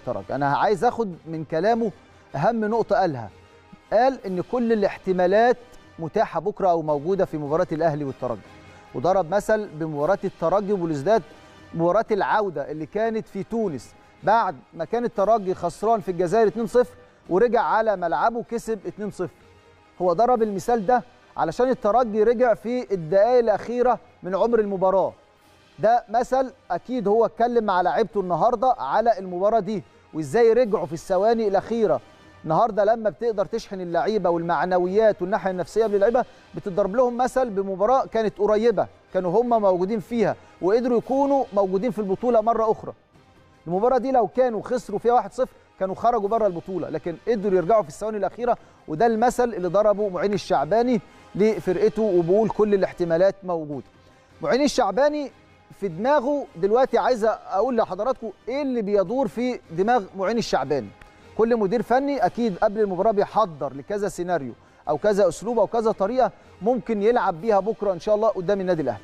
الترجي انا عايز اخد من كلامه اهم نقطه قالها قال ان كل الاحتمالات متاحه بكره او موجوده في مباراه الاهلي والترجي وضرب مثل بمباراه الترجي وبالازداد مباراه العوده اللي كانت في تونس بعد ما كان الترجي خسران في الجزائر 2-0 ورجع على ملعبه كسب 2-0 هو ضرب المثال ده علشان الترجي رجع في الدقائق الاخيره من عمر المباراه ده مثل اكيد هو اتكلم مع لعيبته النهارده على المباراه دي وازاي رجعوا في الثواني الاخيره النهارده لما بتقدر تشحن اللعيبه والمعنويات والناحيه النفسيه للعيبه بتضرب لهم مثل بمباراه كانت قريبه كانوا هم موجودين فيها وقدروا يكونوا موجودين في البطوله مره اخرى المباراه دي لو كانوا خسروا فيها 1-0 كانوا خرجوا بره البطوله لكن قدروا يرجعوا في الثواني الاخيره وده المثل اللي ضربه معين الشعباني لفرقته وبقول كل الاحتمالات موجوده معين الشعباني في دماغه دلوقتي عايز اقول لحضراتكم ايه اللي بيدور في دماغ معين الشعباني كل مدير فني اكيد قبل المباراه بيحضر لكذا سيناريو او كذا اسلوب او كذا طريقه ممكن يلعب بيها بكره ان شاء الله قدام النادي الاهلي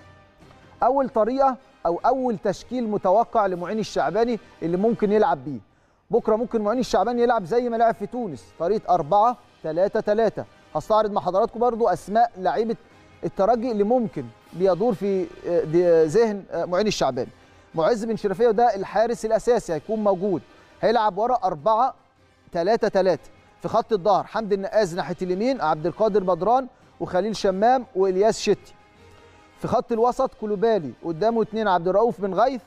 اول طريقه او اول تشكيل متوقع لمعين الشعباني اللي ممكن يلعب بيه بكره ممكن معين الشعباني يلعب زي ما لعب في تونس طريقه 4 3 3 هستعرض مع حضراتكم برضو اسماء لعيبه الترجي اللي ممكن بيدور في ذهن معين الشعباني معز بن شرفيه وده الحارس الاساسي هيكون موجود هيلعب ورا 4 3 3 في خط الظهر حمدي النقاز ناحيه اليمين عبد القادر بدران وخليل شمام والياس شتي في خط الوسط كلوبالي قدامه اثنين عبد الرؤوف بن غيث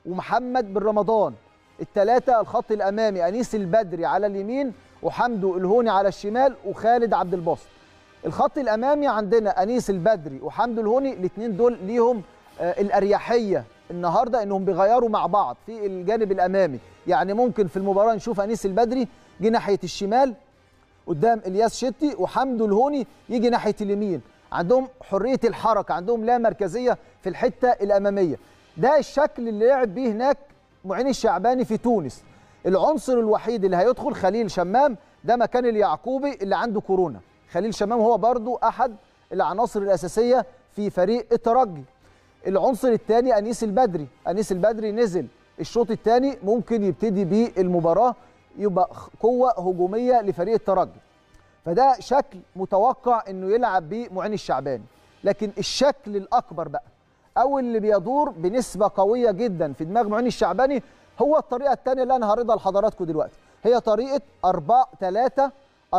ومحمد بن رمضان الثلاثه الخط الامامي انيس البدري على اليمين وحمدو الهوني على الشمال وخالد عبد الباسط الخط الامامي عندنا انيس البدري وحمدو الهوني الاثنين دول ليهم آه الاريحيه النهارده انهم بيغيروا مع بعض في الجانب الامامي يعني ممكن في المباراه نشوف انيس البدري جه ناحيه الشمال قدام الياس شتي وحمدو الهوني يجي ناحيه اليمين عندهم حريه الحركه عندهم لا مركزيه في الحته الاماميه ده الشكل اللي لعب بيه هناك معين الشعباني في تونس العنصر الوحيد اللي هيدخل خليل شمام ده مكان اليعقوبي اللي عنده كورونا خليل شمام هو برضو احد العناصر الاساسيه في فريق الترجي العنصر الثاني انيس البدري انيس البدري نزل الشوط الثاني ممكن يبتدي بيه المباراه يبقى قوه هجوميه لفريق الترجي فده شكل متوقع انه يلعب بيه معين الشعباني لكن الشكل الاكبر بقى او اللي بيدور بنسبه قويه جدا في دماغ معين الشعباني هو الطريقه الثانيه اللي انا هعرضها لحضراتكم دلوقتي هي طريقه 4 3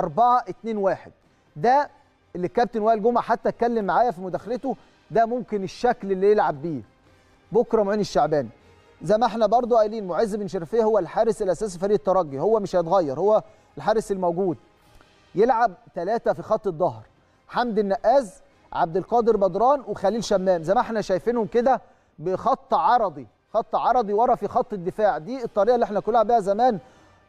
4 2 1 ده اللي الكابتن وائل جمعه حتى اتكلم معايا في مداخلته ده ممكن الشكل اللي يلعب بيه بكره معين الشعباني زي ما احنا برضو قايلين معز بن شرفيه هو الحارس الاساسي فريق الترجي هو مش هيتغير هو الحارس الموجود يلعب ثلاثة في خط الظهر حمدي النقاز عبد القادر بدران وخليل شمام زي ما احنا شايفينهم كده بخط عرضي خط عرضي ورا في خط الدفاع دي الطريقه اللي احنا كنا بيها زمان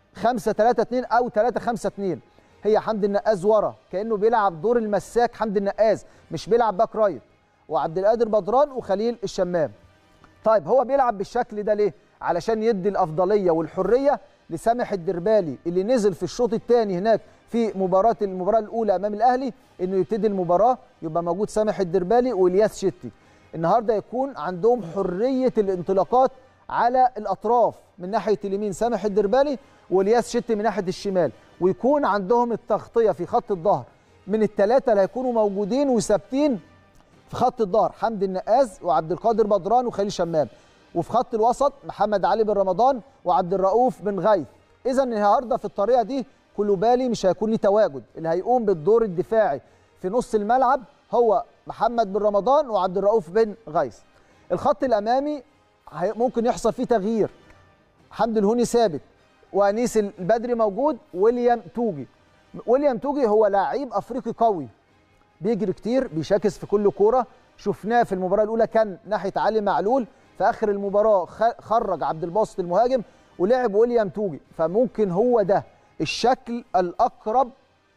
5 3 2 او 3 5 2 هي حمدي النقاز ورا كانه بيلعب دور المساك حمدي النقاز مش بيلعب باك رايت وعبد القادر بدران وخليل الشمام طيب هو بيلعب بالشكل ده ليه علشان يدي الافضليه والحريه لسامح الدربالي اللي نزل في الشوط الثاني هناك في مباراه المباراه الاولى امام الاهلي انه يبتدي المباراه يبقى موجود سامح الدربالي والياس شتي النهارده يكون عندهم حريه الانطلاقات على الاطراف من ناحيه اليمين سامح الدربالي والياس شتي من ناحيه الشمال ويكون عندهم التغطيه في خط الظهر من الثلاثه اللي هيكونوا موجودين وثابتين في خط الظهر حمدي النقاز وعبد القادر بدران وخليل شمام وفي خط الوسط محمد علي بن رمضان وعبد الرؤوف بن غيث اذا النهارده في الطريقه دي كلوبالي مش هيكون ليه تواجد اللي هيقوم بالدور الدفاعي في نص الملعب هو محمد بن رمضان وعبد الرؤوف بن غيث الخط الامامي ممكن يحصل فيه تغيير حمد الهوني ثابت وانيس البدري موجود ويليام توجي ويليام توجي هو لاعب افريقي قوي بيجري كتير بيشاكس في كل كوره شفناه في المباراه الاولى كان ناحيه علي معلول في اخر المباراه خرج عبد الباسط المهاجم ولعب ويليام توجي فممكن هو ده الشكل الاقرب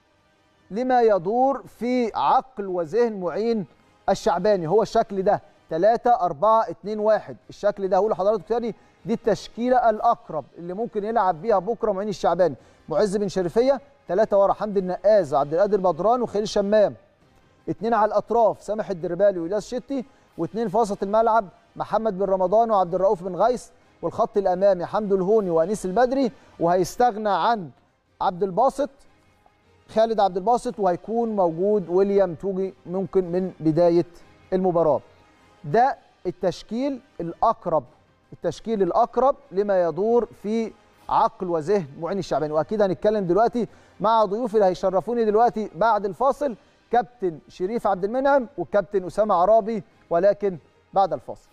لما يدور في عقل وذهن معين الشعباني هو الشكل ده 3 4 2 1 الشكل ده هقول لحضراتكم تاني دي التشكيله الاقرب اللي ممكن يلعب بيها بكره معين الشعباني معز بن شريفيه ثلاثه ورا حمدي النقاز وعبد القادر بدران وخليل شمام اثنين على الاطراف سامح الدربالي والياس شتي واثنين في وسط الملعب محمد بن رمضان وعبد الرؤوف بن غيث والخط الامامي حمدو الهوني وانيس البدري وهيستغنى عن عبد الباسط خالد عبد الباسط وهيكون موجود ويليام توجي ممكن من بدايه المباراه ده التشكيل الاقرب التشكيل الاقرب لما يدور في عقل وذهن معين الشعباني واكيد هنتكلم دلوقتي مع ضيوفي اللي هيشرفوني دلوقتي بعد الفاصل كابتن شريف عبد المنعم والكابتن اسامه عرابي ولكن بعد الفاصل